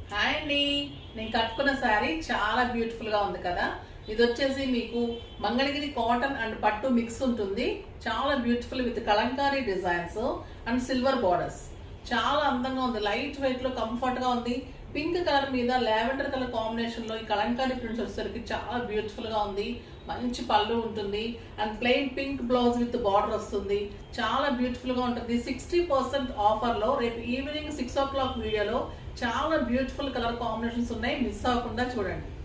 hi అండి నేను కట్టుకున్న శారీ చాలా బ్యూటిఫుల్ గా ఉంది కదా ఇది వచ్చేసి మీకు మంగళగిరి కాటన్ అండ్ పట్టు మిక్స్ ఉంటుంది చాలా beautiful with kalamkari designs and silver borders చాలా అందంగా ఉంది లైట్ వెయిట్ లో కంఫర్ట్ గా ఉంది పింక్ కలర్ మీద లావెండర్ కలర్ కాంబినేషన్ లో ఈ కలంకారీ ప్రింట్స్ వచ్చేసరికి చాలా బ్యూటిఫుల్ గా ఉంది మంచి పళ్ళు ఉంటుంది and plain pink blouse with border వస్తుంది చాలా బ్యూటిఫుల్ గా ఉంటుంది సిక్స్టీ పర్సెంట్ ఆఫర్ లో రేపు ఈవినింగ్ సిక్స్ ఓ క్లాక్ వీడియోలో చాలా బ్యూటిఫుల్ కలర్ కాంబినేషన్స్ ఉన్నాయి మిస్ అవ్వకుండా చూడండి